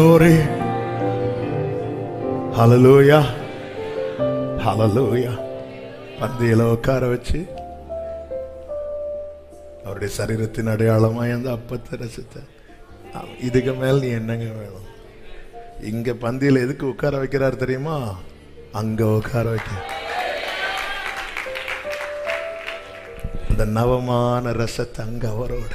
Glory. Hallelujah. Hallelujah. பந்தியில உட்கார வச்சு அவருடைய சரீரத்தின் அடையாளமா அந்த அப்பத்தை ரசித்த இதுக்கு மேல் நீ என்னங்க வேணும் இங்க பந்தியில எதுக்கு உட்கார வைக்கிறார் தெரியுமா அங்க உட்கார வைக்க அந்த நவமான ரசத்தை அங்க அவரோட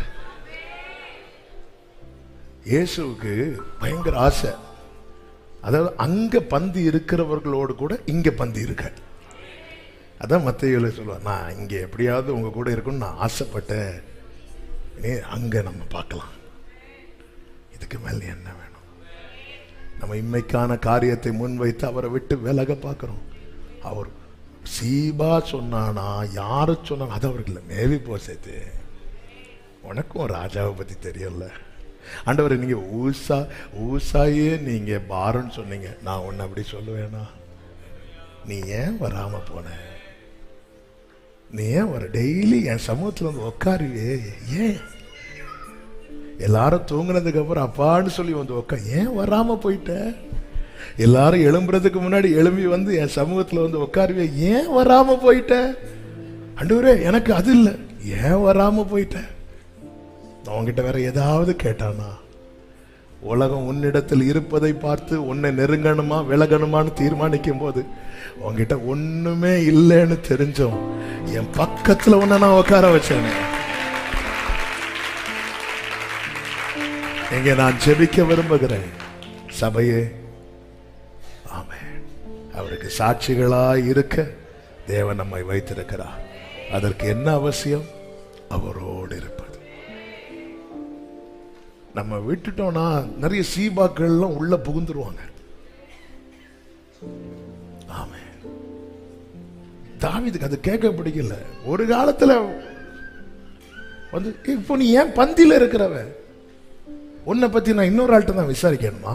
இயேசுவுக்கு பயங்கர ஆசை அதாவது அங்க பந்தி இருக்கிறவர்களோடு கூட இங்க பந்தி இருக்க அதான் மத்தியில சொல்லுவார் நான் இங்க எப்படியாவது உங்க கூட இருக்கும்னு நான் ஆசைப்பட்டேன் இனி அங்க நம்ம பார்க்கலாம் இதுக்கு மேல என்ன வேணும் நம்ம இம்மைக்கான காரியத்தை முன்வைத்து அவரை விட்டு விலக பார்க்கிறோம் அவர் சீபா சொன்னானா யாரு சொன்னா அது அவர்கள் மேவி போசது உனக்கும் ராஜாவை பத்தி தெரியல ஆண்டவர் நீங்க ஊசா ஊசாயே நீங்க பாருன்னு சொன்னீங்க நான் உன்னை அப்படி சொல்லுவேனா நீ ஏன் வராம போன நீ ஏன் வர டெய்லி என் சமூகத்துல வந்து உட்காருவே ஏன் எல்லாரும் தூங்குனதுக்கு அப்புறம் அப்பான்னு சொல்லி வந்து உட்கா ஏன் வராம போயிட்ட எல்லாரும் எழும்புறதுக்கு முன்னாடி எழும்பி வந்து என் சமூகத்துல வந்து உட்காருவே ஏன் வராம போயிட்ட அண்டவரே எனக்கு அது இல்லை ஏன் வராம போயிட்ட அவங்கிட்ட வேற ஏதாவது கேட்டானா உலகம் உன்னிடத்தில் இருப்பதை பார்த்து உன்னை நெருங்கணுமா விலகணுமான்னு தீர்மானிக்கும் போது உன்கிட்ட ஒண்ணுமே இல்லைன்னு தெரிஞ்சோம் என் பக்கத்துல உன்னை நான் உட்கார வச்சேனே எங்க நான் ஜெபிக்க விரும்புகிறேன் சபையே ஆமென் அவருக்கு சாட்சிகளாய் இருக்க தேவன் நம்மை வைத்திருக்கிறார் அதற்கு என்ன அவசியம் அவரோடு இருப்பது நம்ம விட்டுட்டோம்னா நிறைய சீபாக்கள்லாம் உள்ள புகுந்துருவாங்க ஆமென் தாவீதுக்கு அது கேட்க பிடிக்கல ஒரு காலத்துல வந்து இப்போ நீ ஏன் பந்தியில இருக்கிறவ உன்னை பத்தி நான் இன்னொரு ஆள்கிட்ட தான் விசாரிக்கணுமா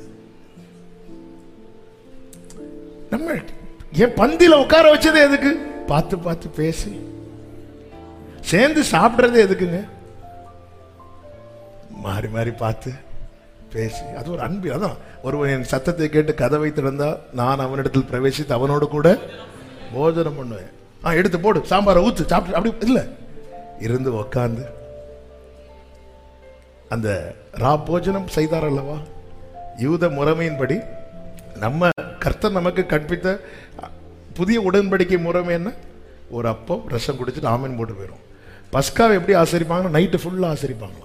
நம்ம என் பந்தியில உட்கார வச்சது எதுக்கு பார்த்து பார்த்து பேசி சேர்ந்து சாப்பிடுறது எதுக்குங்க மாறி மாறி பார்த்து பேசி அது ஒரு அன்பு அதான் ஒருவன் என் சத்தத்தை கேட்டு கதவை திறந்தா நான் அவனிடத்தில் பிரவேசித்து அவனோடு கூட போஜனம் பண்ணுவேன் ஆ எடுத்து போடு சாம்பாரை ஊத்து சாப்பிட்டு அப்படி இல்லை இருந்து உக்காந்து அந்த ரா போஜனம் செய்தார் அல்லவா யூத முறைமையின்படி நம்ம கர்த்தர் நமக்கு கற்பித்த புதிய உடன்படிக்கை முறைமை என்ன ஒரு அப்பம் ரசம் குடிச்சிட்டு ஆமீன் போட்டு போயிடும் பஸ்காவை எப்படி ஆசரிப்பாங்கன்னா நைட்டு ஃபுல்லாக ஆசரிப்பாங்களாம்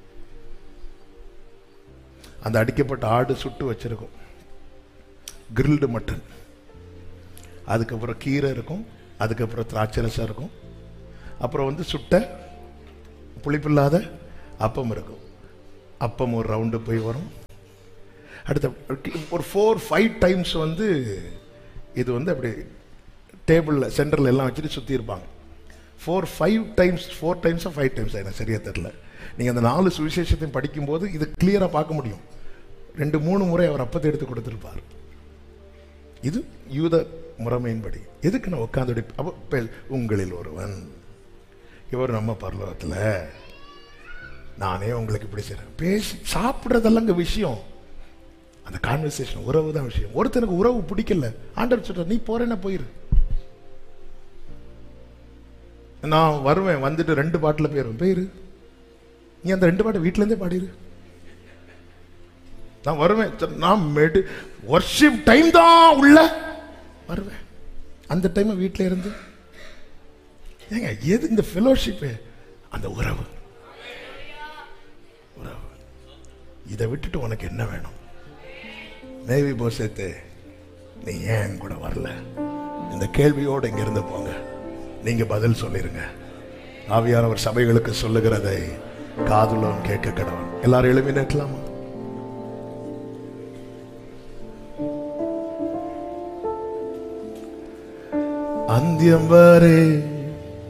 அந்த அடிக்கப்பட்ட ஆடு சுட்டு வச்சிருக்கும் கிரில்டு மட்டன் அதுக்கப்புறம் கீரை இருக்கும் அதுக்கப்புறம் திராட்சை ரசம் இருக்கும் அப்புறம் வந்து சுட்ட புளிப்பில்லாத அப்பம் இருக்கும் அப்பம் ஒரு ரவுண்டு போய் வரும் அடுத்த ஒரு ஃபோர் ஃபைவ் டைம்ஸ் வந்து இது வந்து அப்படி டேபிளில் சென்டரில் எல்லாம் வச்சுட்டு சுற்றி இருப்பாங்க ஃபோர் ஃபைவ் டைம்ஸ் ஃபோர் டைம்ஸோ ஃபைவ் டைம்ஸ் எனக்கு சரியா தெரில நீங்கள் அந்த நாலு சுவிசேஷத்தையும் படிக்கும்போது இது கிளியராக பார்க்க முடியும் ரெண்டு மூணு முறை அவர் அப்பத்தை எடுத்து கொடுத்துருப்பார் இது யூத முறைமையின்படி எதுக்கு நான் உட்காந்து அப்போ உங்களில் ஒருவன் இவர் நம்ம பரலோகத்தில் நானே உங்களுக்கு இப்படி செய்கிறேன் பேசி சாப்பிட்றதெல்லாம் விஷயம் அந்த கான்வர்சேஷன் உறவு தான் விஷயம் ஒருத்தனுக்கு உறவு பிடிக்கல ஆண்டவர் சொல்ற நீ போறேன்னா போயிரு நான் வருவேன் வந்துட்டு ரெண்டு பாட்டில் போயிருவேன் போயிரு நீ அந்த ரெண்டு பாட்டை வீட்டிலேருந்தே பாடிரு நான் வருவேன் நான் மெடு ஒர்ஷிப் டைம் தான் உள்ள வருவேன் அந்த டைம் வீட்டில் இருந்து ஏங்க எது இந்த ஃபெலோஷிப்பு அந்த உறவு உறவு இதை விட்டுட்டு உனக்கு என்ன வேணும் மேவி போசத்து நீ ஏன் கூட வரல இந்த கேள்வியோடு இங்க இருந்து போங்க நீங்க பதில் சொல்லிருங்க ஆவியானவர் சபைகளுக்கு சொல்லுகிறதை காதுலோன் கேட்க கடவன் எல்லாரும் எழுப்பி நிற்கலாமா அந்தியம் வரை